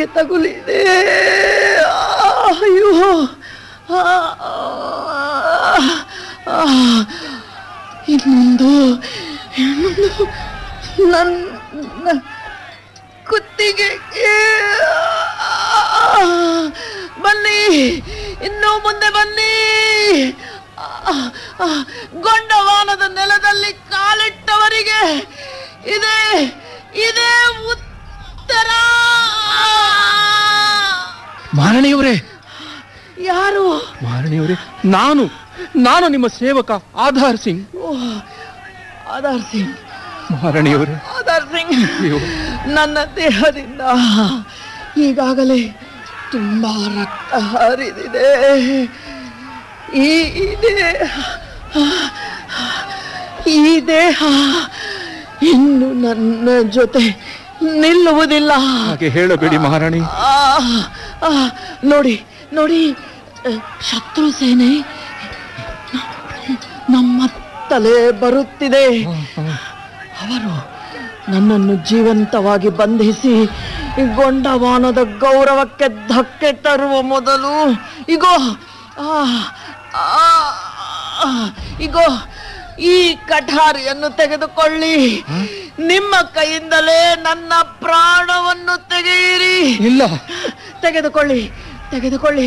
ಕತ್ತಿಗೆ ತಗುಲಿದೆ ಅಯ್ಯೋ ಆ, ಆ, ಇನ್ನೊಂದು ಇನ್ನೊಂದು ನನ್ನ ಕುತ್ತಿಗೆ ಬನ್ನಿ ಇನ್ನು ಮುಂದೆ ಬನ್ನಿ ಆ, ಆ, ಗೊಂಡವಾನದ ನೆಲದಲ್ಲಿ ಕಾಲಿಟ್ಟವರಿಗೆ ಇದೇ ಇದೇ ಉತ್ತರ ಮಹಾರಾಣಿಯವರೇ ಯಾರು ಮಹಾರಾಣಿಯವರೇ ನಾನು ನಾನು ನಿಮ್ಮ ಸೇವಕ ಆಧಾರ್ ಸಿಂಗ್ ಓ, ಆಧಾರ್ ಸಿಂಗ್ ಮಹಾರಾಣಿಯವರೇ ಆಧಾರ್ ಸಿಂಗ್ ಅಯ್ಯೋ. ನನ್ನ ದೇಹದಿಂದ ಈಗಾಗಲೇ ತುಂಬಾ ರಕ್ತ ಹರಿದಿದೆ ಈ ಈ ದೇಹ ಈ ದೇಹ ಇನ್ನು ನನ್ನ ಜೊತೆ ನಿಲ್ಲುವುದಿಲ್ಲ ಹಾಗೆ ಹೇಳಬೇಡಿ ಮಹಾರಾಣಿ ಆ, ಆ, ನೋಡಿ ನೋಡಿ ಅ, ಶತ್ರು ಸೇನೆ ನಮ್ಮ ತಲೆ ಬರುತ್ತಿದೆ ಅವರು ನನ್ನನ್ನು ಜೀವಂತವಾಗಿ ಬಂಧಿಸಿ ಈ ಗೊಂಡವಾನದ ಗೌರವಕ್ಕೆ ಧಕ್ಕೆ ತರುವ ಮೊದಲು ಇಗೋ ಆ, ಆ, ಆ, ಇಗೋ ಈ ಕಠಾರಿಯನ್ನು ತೆಗೆದುಕೊಳ್ಳಿ ನಿಮ್ಮ ಕೈಯಿಂದಲೇ ನನ್ನ ಪ್ರಾಣವನ್ನು ತೆಗೆಯಿರಿ ಇಲ್ಲ ತೆಗೆದುಕೊಳ್ಳಿ ತೆಗೆದುಕೊಳ್ಳಿ